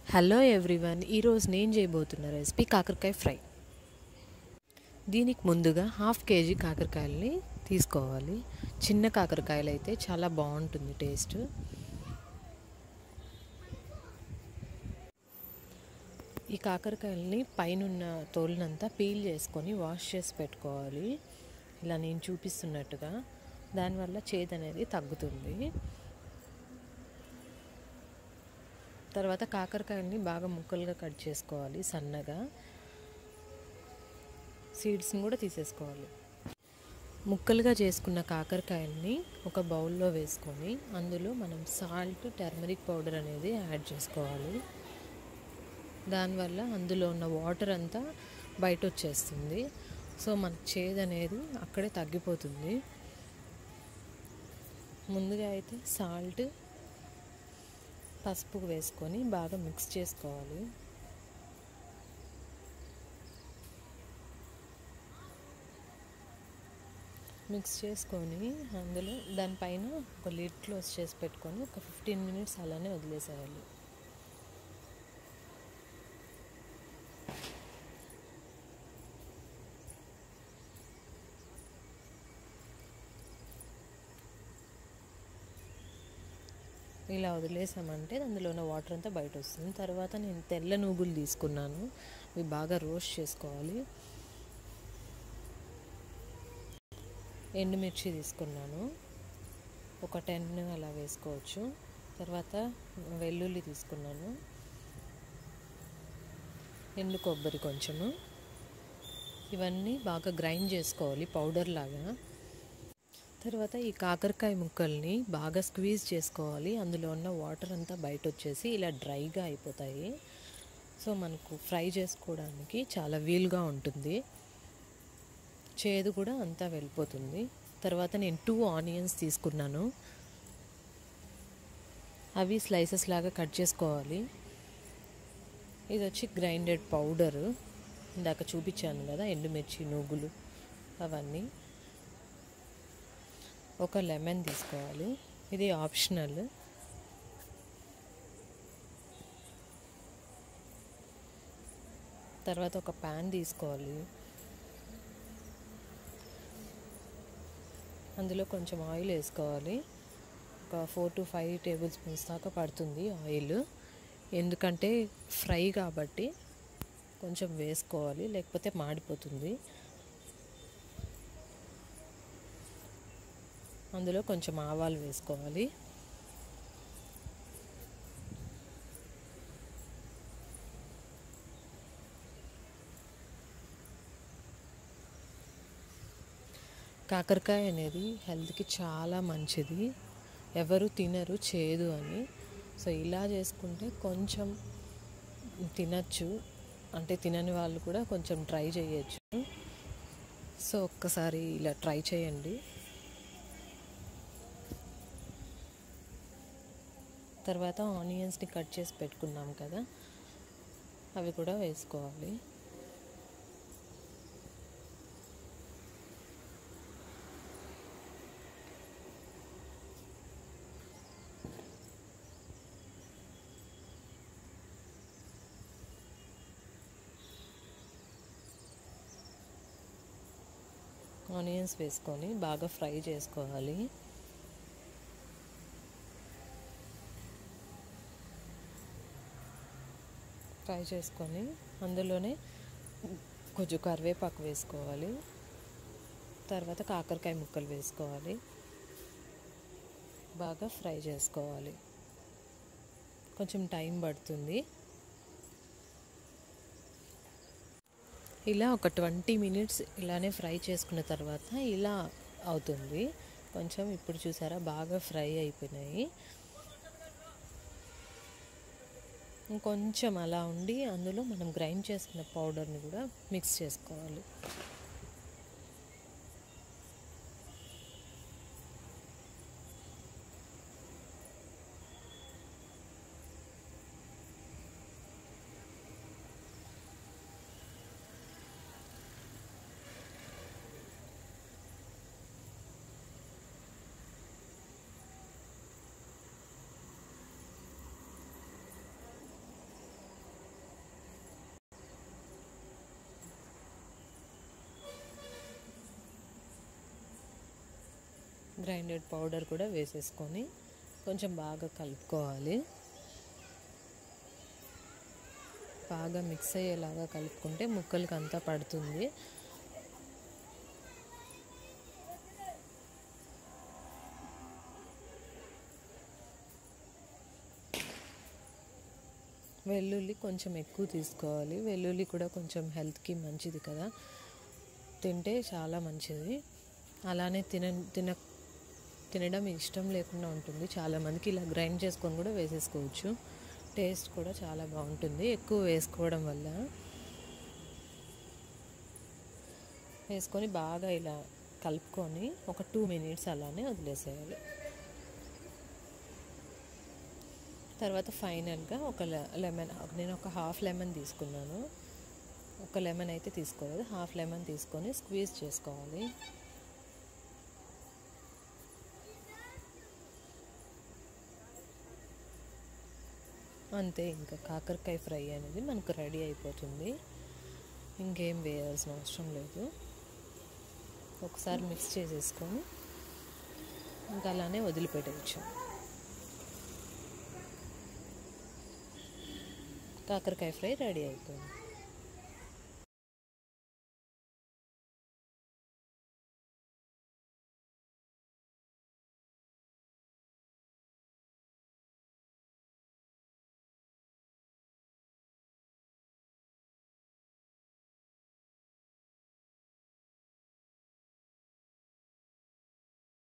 hello everyone ఈరోజు నేను చేయబోతున్న రెసిపీ కాకరకాయ ఫ్రై దీనికి ముందుగా హాఫ్ కేజీ కాకరకాయలని తీసుకోవాలి చిన్న కాకరకాయలు అయితే చాలా బాగుంటుంది టేస్ట్ ఈ కాకరకాయలని పైనున్న తోలునంతా పీల్ చేసుకొని వాష్ చేసి పెట్టుకోవాలి ఇలా నేను చూపిస్తున్నట్టుగా దానివల్ల చేదు అనేది తగ్గుతుంది తర్వాత కాకరకాయలని బాగా ముక్కలుగా కట్ చేసుకోవాలి సన్నగా సీడ్స్ని కూడా తీసేసుకోవాలి ముక్కలుగా చేసుకున్న కాకరకాయల్ని ఒక బౌల్లో వేసుకొని అందులో మనం సాల్ట్ టర్మరిక్ పౌడర్ అనేది యాడ్ చేసుకోవాలి దానివల్ల అందులో ఉన్న వాటర్ అంతా బయట వచ్చేస్తుంది సో మన చేదు అనేది అక్కడే తగ్గిపోతుంది ముందుగా అయితే సాల్ట్ పసుపు వేసుకొని బాగా మిక్స్ చేసుకోవాలి మిక్స్ చేసుకొని అందులో దానిపైన ఒక లిడ్ క్లోజ్ చేసి పెట్టుకొని ఒక ఫిఫ్టీన్ మినిట్స్ అలానే వదిలేసేయాలి ఇలా వదిలేసామంటే అందులో ఉన్న వాటర్ అంతా బయట వస్తుంది తర్వాత నేను తెల్ల నూగులు తీసుకున్నాను అవి బాగా రోస్ట్ చేసుకోవాలి ఎండుమిర్చి తీసుకున్నాను ఒక టెన్ అలా వేసుకోవచ్చు తర్వాత వెల్లుల్లి తీసుకున్నాను ఎండు కొబ్బరి కొంచెము ఇవన్నీ బాగా గ్రైండ్ చేసుకోవాలి పౌడర్ లాగా తర్వాత ఈ కాకరకాయ ముక్కల్ని బాగా స్క్వీజ్ చేసుకోవాలి అందులో ఉన్న వాటర్ అంతా బయట వచ్చేసి ఇలా డ్రైగా అయిపోతాయి సో మనకు ఫ్రై చేసుకోవడానికి చాలా వీలుగా ఉంటుంది చేదు కూడా అంతా వెళ్ళిపోతుంది తర్వాత నేను టూ ఆనియన్స్ తీసుకున్నాను అవి స్లైసెస్ లాగా కట్ చేసుకోవాలి ఇది వచ్చి గ్రైండెడ్ పౌడరు ఇందాక చూపించాను కదా ఎండుమిర్చి నువ్వులు అవన్నీ ఒక లెమన్ తీసుకోవాలి ఇది ఆప్షనల్ తర్వాత ఒక ప్యాన్ తీసుకోవాలి అందులో కొంచెం ఆయిల్ వేసుకోవాలి ఒక four to five tablespoons దాకా పడుతుంది ఆయిల్ ఎందుకంటే ఫ్రై కాబట్టి కొంచెం వేసుకోవాలి లేకపోతే మాడిపోతుంది అందులో కొంచెం ఆవాలు వేసుకోవాలి కాకరకాయ అనేది హెల్త్కి చాలా మంచిది ఎవరు తినరు చేదు అని సో ఇలా చేసుకుంటే కొంచెం తినచ్చు అంటే తినని వాళ్ళు కూడా కొంచెం ట్రై చేయొచ్చు సో ఒక్కసారి ఇలా ట్రై చేయండి తర్వాత ఆనియన్స్ని కట్ చేసి పెట్టుకున్నాం కదా అవి కూడా వేసుకోవాలి ఆనియన్స్ వేసుకొని బాగా ఫ్రై చేసుకోవాలి ఫ్రై చేసుకొని అందులోనే కొంచెం కరివేపాకు వేసుకోవాలి తర్వాత కాకరకాయ ముక్కలు వేసుకోవాలి బాగా ఫ్రై చేసుకోవాలి కొంచెం టైం పడుతుంది ఇలా ఒక ట్వంటీ మినిట్స్ ఇలానే ఫ్రై చేసుకున్న తర్వాత ఇలా అవుతుంది కొంచెం ఇప్పుడు చూసారా బాగా ఫ్రై అయిపోయినాయి ఇంకొంచెం అలా ఉండి అందులో మనం గ్రైండ్ చేసుకున్న పౌడర్ని కూడా మిక్స్ చేసుకోవాలి గ్రైండెడ్ పౌడర్ కూడా వేసేసుకొని కొంచెం బాగా కలుపుకోవాలి బాగా మిక్స్ అయ్యేలాగా కలుపుకుంటే ముక్కలకి అంతా పడుతుంది వెల్లుల్లి కొంచెం ఎక్కువ తీసుకోవాలి వెల్లుల్లి కూడా కొంచెం హెల్త్కి మంచిది కదా తింటే చాలా మంచిది అలానే తిన తిన తినడం ఇష్టం లేకుండా ఉంటుంది చాలామందికి ఇలా గ్రైండ్ చేసుకొని కూడా వేసేసుకోవచ్చు టేస్ట్ కూడా చాలా బాగుంటుంది ఎక్కువ వేసుకోవడం వల్ల వేసుకొని బాగా ఇలా కలుపుకొని ఒక టూ మినిట్స్ అలానే వదిలేసేయాలి తర్వాత ఫైనల్గా ఒక లెమన్ నేను ఒక హాఫ్ లెమన్ తీసుకున్నాను ఒక లెమన్ అయితే తీసుకోలేదు హాఫ్ లెమన్ తీసుకొని స్క్వీజ్ చేసుకోవాలి అంతే ఇంకా కాకరకాయ ఫ్రై అనేది మనకు రెడీ అయిపోతుంది ఇంకేం వేయాల్సిన అవసరం లేదు ఒకసారి మిక్స్ చేసేసుకొని ఇంకా అలానే వదిలిపెట్టవచ్చు కాకరకాయ ఫ్రై రెడీ అయిపోయింది